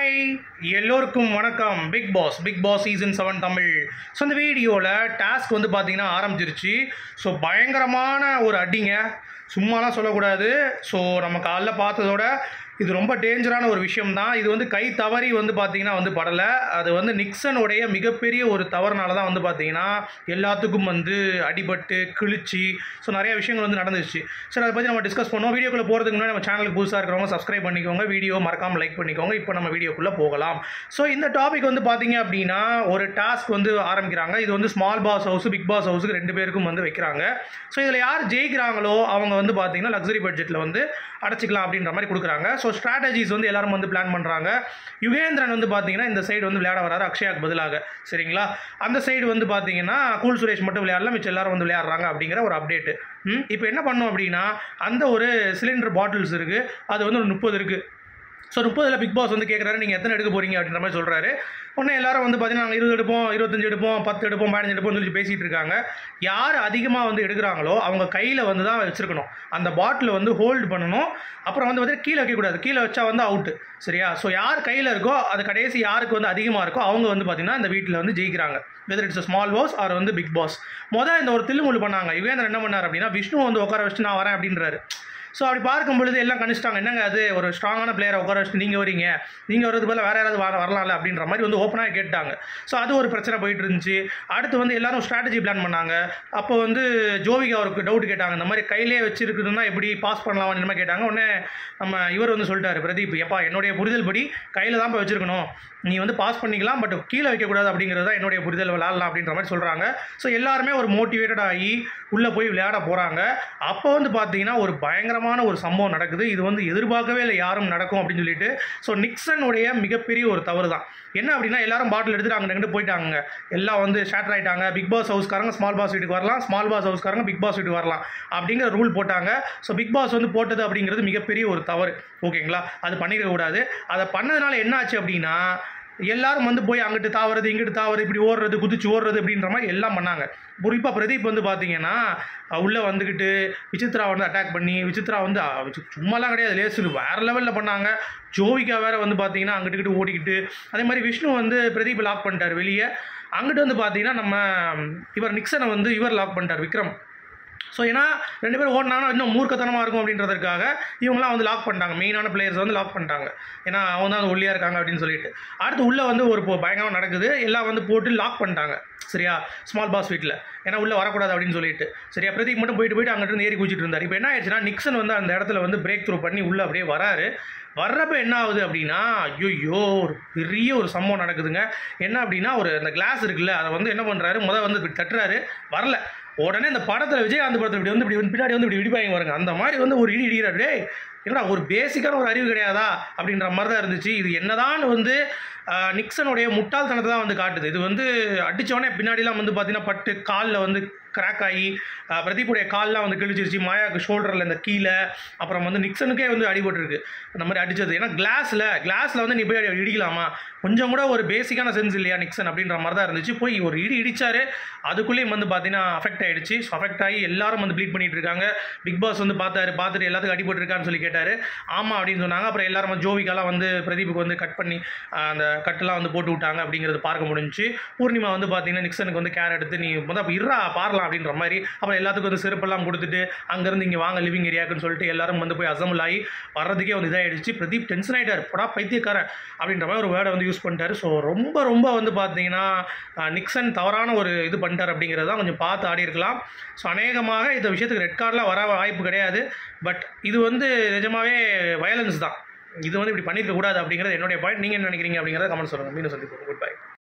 hi எல்லோருக்கும் வணக்கம் Bigg Boss Bigg Boss season seven Tamil so இந்த வீடியோவில் டாஸ்க் வந்து பார்த்தீங்கன்னா ஆரம்பிச்சிருச்சு ஸோ பயங்கரமான ஒரு அடிங்க சும்மாலாம் சொல்லக்கூடாது ஸோ நம்ம காலைல பார்த்ததோட இது ரொம்ப டேஞ்சரான ஒரு விஷயம் தான் இது வந்து கை தவறி வந்து பார்த்தீங்கன்னா வந்து படலை அது வந்து நிக்சனுடைய மிகப்பெரிய ஒரு தவறுனால தான் வந்து பார்த்தீங்கன்னா எல்லாத்துக்கும் வந்து அடிபட்டு கிழிச்சு ஸோ நிறைய விஷயங்கள் வந்து நடந்துச்சு சரி அதை பற்றி நம்ம டிஸ்கஸ் பண்ணுவோம் வீடியோக்குள்ளே போகிறதுக்கு முன்னாடி நம்ம சேனலுக்கு புதுசாக இருக்கிறவங்க சப்ஸ்கிரைப் பண்ணிக்கோங்க வீடியோ மறக்காமல் லைக் பண்ணிக்கோங்க இப்போ நம்ம வீடியோக்குள்ளே போகலாம் ஸோ இந்த டாபிக் வந்து பார்த்தீங்க அப்படின்னா ஒரு டாஸ்க் வந்து ஆரம்பிக்கிறாங்க இது வந்து small boss house Bigg Boss ஹவுஸுக்கு ரெண்டு பேருக்கும் வந்து வைக்கிறாங்க ஸோ இதில் யார் ஜெயிக்கிறாங்களோ அவங்க வந்து பார்த்தீங்கன்னா லக்ஸரி பட்ஜெட்டில் வந்து அடைச்சிக்கலாம் அப்படின்ற மாதிரி கொடுக்குறாங்க ஸோ ஸ்ட்ராட்டஜிஸ் வந்து எல்லாரும் வந்து பிளான் பண்ணுறாங்க யுகேந்திரன் வந்து பார்த்தீங்கன்னா இந்த சைடு வந்து விளையாட வராரு அக்ஷயாக்கு பதிலாக சரிங்களா அந்த சைடு வந்து பார்த்தீங்கன்னா கூல் சுரேஷ் மட்டும் விளையாடல மிச்சம் எல்லாரும் வந்து விளையாடுறாங்க அப்படிங்கிற ஒரு அப்டேட்டு இப்போ என்ன பண்ணோம் அப்படின்னா அந்த ஒரு சிலிண்டர் பாட்டில்ஸ் இருக்குது அது வந்து ஒரு முப்பது இருக்குது ஸோ முப்பதில் பிக் பாஸ் வந்து கேட்குறாரு நீங்கள் எத்தனை எடுக்க போகிறீங்க அப்படின்ற மாதிரி சொல்கிறாரு உடனே எல்லாரும் வந்து பார்த்தீங்கன்னா நாங்கள் இருபது எடுப்போம் இருபத்தஞ்சு எடுப்போம் பத்து எடுப்போம் பதினஞ்சு எடுப்போம்னு சொல்லி பேசிகிட்டு இருக்காங்க யார் அதிகமாக வந்து எடுக்கிறாங்களோ அவங்க கையில் வந்து தான் வச்சுருக்கணும் அந்த பாட்டிலை வந்து ஹோல்டு பண்ணணும் அப்புறம் வந்து பார்த்தீங்கன்னா கீழே வைக்கக்கூடாது கீழே வச்சா வந்து அவுட்டு சரியா ஸோ யார் கையில் இருக்கோ அது கடைசி யாருக்கு வந்து அதிகமாக இருக்கோ அவங்க வந்து பார்த்தீங்கன்னா இந்த வீட்டில் வந்து ஜெயிக்கிறாங்க whether it's small boss or வந்து பிக் பாஸ் மொதல் இந்த ஒரு தில்லுமுள்ளு பண்ணாங்க யுகேந்திரன் என்ன பண்ணார் அப்படின்னா விஷ்ணு வந்து உட்கார வச்சுட்டு நான் வரேன் அப்படின்றாரு ஸோ அப்படி பார்க்கும் பொழுது எல்லாம் கணிச்சிட்டாங்க என்னங்க அது ஒரு ஸ்ட்ராங்கான பிளேயரை உட்கார வச்சுட்டு நீங்கள் வரீங்க நீங்கள் வரது போல வேறு யாராவது வர வரலாம்ல அப்படின்ற மாதிரி வந்து ஓப்பனாக கேட்டாங்க ஸோ அது ஒரு பிரச்சனை போயிட்டு இருந்துச்சு அடுத்து வந்து எல்லாரும் ஸ்ட்ராட்டஜி பிளான் பண்ணாங்க அப்போ வந்து ஜோவிகா அவருக்கு டவுட் கேட்டாங்க இந்த மாதிரி கையிலே வச்சிருக்குதுன்னா எப்படி பாஸ் பண்ணலாம் மாதிரி கேட்டாங்க உடனே நம்ம இவர் வந்து சொல்லிட்டாரு பிரதீப் எப்பா என்னுடைய புரிதல் படி கையில் தான் போய் வச்சிருக்கணும் நீ வந்து பாஸ் பண்ணிக்கலாம் பட் கீழே வைக்கக்கூடாது அப்படிங்கிறது தான் என்னுடைய புரிதல் விளாட்லாம் அப்படின்ற மாதிரி சொல்கிறாங்க ஸோ எல்லாருமே ஒரு மோட்டிவேட்டட் ஆகி உள்ளே போய் விளையாட போகிறாங்க அப்போ வந்து பார்த்தீங்கன்னா ஒரு பயங்கரமான ஒரு சம்பவம் நடக்குது இது வந்து எதிர்பார்க்கவே இல்லை யாரும் நடக்கும் அப்படின்னு சொல்லிட்டு ஸோ நிக்சனுடைய மிகப்பெரிய ஒரு தவறு தான் என்ன அப்படின்னா எல்லாரும் பாட்டில் எடுத்துட்டு அங்கே நின்று போயிட்டாங்க எல்லாம் வந்து ஷேட்டர் ஆயிட்டாங்க பிக் பாஸ் ஹவுஸ்காரங்க ஸ்மால் பாஸ் வீட்டுக்கு வரலாம் ஸ்மால் பாஸ் ஹவுஸ்காரங்க பிக் பாஸ் வீட்டுக்கு வரலாம் அப்படிங்கிற ரூல் போட்டாங்க ஸோ பிக் பாஸ் வந்து போட்டது அப்படிங்கிறது மிகப்பெரிய ஒரு தவறு ஓகேங்களா அது பண்ணிக்க கூடாது அதை பண்ணதுனால என்ன ஆச்சு அப்படின்னா எல்லாரும் வந்து போய் அங்கிட்டு தாவறது இங்கிட்டு தாவறது இப்படி ஓடுறது குதிச்சு ஓடுறது அப்படின்ற மாதிரி எல்லாம் பண்ணாங்க குறிப்பாக பிரதீப் வந்து பார்த்தீங்கன்னா உள்ளே வந்துக்கிட்டு விசித்ரா வந்து அட்டாக் பண்ணி விசித்ரா வந்து அஹ், விசி- சும்மாலாம் கிடையாது லேசு வேறு லெவலில் பண்ணாங்க ஜோவிகா வேற வந்து பார்த்தீங்கன்னா அங்கிட்டு ஓடிக்கிட்டு அதே மாதிரி விஷ்ணு வந்து பிரதீப் லாக் பண்ணிட்டார் வெளியே அங்கிட்டு வந்து பார்த்தீங்கன்னா நம்ம இவர் நிக்சனை வந்து இவர் லாக் பண்ணிட்டார் விக்ரம் ஸோ ஏன்னா ரெண்டு பேரும் ஓடினாங்கன்னா இன்னும் மூர்க்கத்தனமாக இருக்கும் அப்படின்றதுக்காக இவங்களாம் வந்து லாக் பண்ணிட்டாங்க மெயினான பிளேயர்ஸ் வந்து லாக் பண்ணிட்டாங்க ஏன்னா அவங்க தான் வந்து ஒல்லியாக இருக்காங்க அப்படின்னு சொல்லிட்டு அடுத்து உள்ளே வந்து ஒரு இப்போ பயங்கரமாக நடக்குது எல்லாம் வந்து போட்டு லாக் பண்ணிட்டாங்க சரியா ஸ்மால் பாஸ் வீட்டில் ஏன்னா உள்ளே வரக்கூடாது அப்படின்னு சொல்லிட்டு சரியா பிரதீப் மட்டும் போயிட்டு போயிட்டு அங்கிட்டு இருந்து ஏறி குச்சிட்டு இருந்தார் இப்போ என்ன ஆயிடுச்சுன்னா நிக்சன் வந்து அந்த இடத்துல வந்து பிரேக் த்ரூ பண்ணி உள்ளே அப்படியே வராரு வர்றப்ப என்ன ஆகுது அப்படின்னா ஐயோ ஒரு பெரிய ஒரு சம்பவம் நடக்குதுங்க என்ன அப்படின்னா ஒரு அந்த கிளாஸ் இருக்குல்ல அதை வந்து என்ன பண்ணுறாரு முதல் வந்து இப்படி தட்டுறாரு வரல உடனே இந்த படத்தில் விஜயகாந்த் படத்தில் இப்படி வந்து இப்படி வந்து பின்னாடி வந்து இப்படி இடிப்பாங்க பாருங்க அந்த மாதிரி வந்து ஒரு இடி இடிக்கிறாரு டேய் என்னடா ஒரு பேசிக்கான ஒரு அறிவு கிடையாதா அப்படின்ற மாதிரி தான் இருந்துச்சு இது என்னதான் வந்து ஆஹ், நிக்சனுடைய முட்டாள்தனத்தை தான் வந்து காட்டுது இது வந்து அடித்தவொடனே பின்னாடிலாம் வந்து பார்த்தீங்கன்னா பட்டு காலில் வந்து கிராக் ஆகி ஆஹ், பிரதீப்புடைய கால்லாம் வந்து கிழிச்சிருச்சு மாயாவுக்கு ஷோல்டரில் இந்த கீழே அப்புறம் வந்து நிக்சனுக்கே வந்து அடிபட்டிருக்கு அந்த மாதிரி அடித்தது ஏன்னா கிளாஸில் கிளாஸில் வந்து நீ போய் அடி- இடிக்கலாமா கொஞ்சம் கூட ஒரு பேசிக்கான சென்ஸ் இல்லையா நிக்சன் அப்படின்ற மாதிரி தான் இருந்துச்சு போய் ஒரு இடி இடிச்சாரு அதுக்குள்ளேயும் வந்து பார்த்தீங்கன்னா அஃபெக்ட் ஆயிடுச்சு ஸோ அஃபெக்ட் ஆகி எல்லாரும் வந்து ப்ளீட் பண்ணிட்டு இருக்காங்க பிக் பாஸ் வந்து பார்த்தாரு பார்த்துட்டு எல்லாத்துக்கும் அடிபட்டிருக்கான்னு சொல்லி கேட்டார் ஆமாம் அப்படின்னு சொன்னாங்க அப்புறம் எல்லாரும் வந்து ஜோவிக்காலாம் வந்து பிரதீப்புக்கு வந்து கட் பண்ணி ஆஹ், அந்த கட்டெல்லாம் வந்து போட்டு விட்டாங்க அப்படிங்கிறது பார்க்க முடிஞ்சுச்சு பூர்ணிமா வந்து பார்த்தீங்கன்னா நிக்சனுக்கு வந்து கேர் எடுத்து நீ முதல் இருறா பாரலாம் அப்படின்ற மாதிரி அப்புறம் எல்லாத்துக்கும் வந்து செருப்பெல்லாம் கொடுத்துட்டு அங்கேருந்து இங்கே வாங்க லிவிங் ஏரியாக்குன்னு சொல்லிட்டு எல்லாரும் வந்து போய் அசம்பிள் ஆகி வர்றதுக்கே வந்து இதாகிடுச்சு பிரதீப் டென்ஷன் ஆகிட்டார் போடா பைத்தியக்காரன் அப்படின்ற மாதிரி ஒரு வேர்டை வந்து யூஸ் பண்ணிட்டாரு ஸோ ரொம்ப ரொம்ப வந்து பார்த்தீங்கன்னா ஆஹ், நிக்சன் தவறான ஒரு இது பண்ணிட்டார் அப்படிங்கிறது தான் கொஞ்சம் பார்த்து ஆடி இருக்கலாம் ஸோ அநேகமாக இந்த விஷயத்துக்கு ரெட் கார்டெலாம் வர வாய்ப்பு கிடையாது பட் இது வந்து நிஜமாவே வயலன்ஸ் தான் இது வந்து இப்படி பண்ணியிருக்க கூடாது அப்படிங்கிறது என்னுடைய பாயிண்ட் நீங்கள் என்ன நினைக்கிறீங்க அப்படிங்கிறத கமெண்ட் சொல்லுங்கள் மீண்டும் சந்திப்போம் குட் பை